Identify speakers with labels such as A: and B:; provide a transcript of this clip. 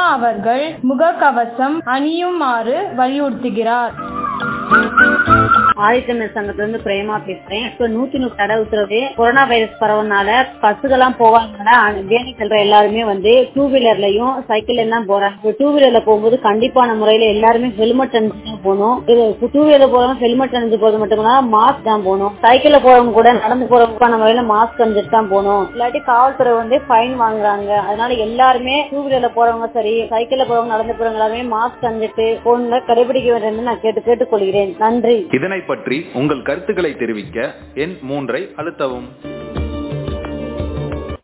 A: அவர்கள் முகக்கவசம் அணியுமாறு வலியுறுத்துகிறார்
B: ஆதித்தமிழ் சங்கத்துல இருந்து பிரேமா பேசுறேன் இப்ப நூத்தி நூறு தடை உத்தரவு கொரோனா வைரஸ் பரவனால பஸ்ஸுக்கெல்லாம் போவாங்கனால வேலை செல்ற எல்லாருமே வந்து டூ வீலர்லயும் சைக்கிள்ல தான் போறாங்க இப்ப டூ வீலர்ல போகும்போது கண்டிப்பான முறையில எல்லாருமே ஹெல்மெட் அணிஞ்சு தான் போகணும் இது டூ வீலர் போறவங்க ஹெல்மெட் அணிஞ்சு போறது மட்டும் இல்லாம மாஸ்க் தான் போகணும் சைக்கிள்ல போறவங்க கூட நடந்து போறவங்க முறையில மாஸ்க் அணிஞ்சிட்டு தான் போகணும் இல்லாட்டி காவல்துறை வந்து ஃபைன் வாங்குறாங்க அதனால எல்லாருமே டூ வீலர்ல போறவங்க சரி சைக்கிள்ல போறவங்க நடந்து போறவங்க எல்லாருமே மாஸ்க் அணிஞ்சிட்டு போன்ல கடைபிடிக்க வேண்டும் நான் கேட்டு கேட்டுக்கொள்கிறேன் நன்றி
C: இதனை பற்றி உங்கள் கருத்துக்களை தெரிவிக்க எண் மூன்றை அழுத்தவும்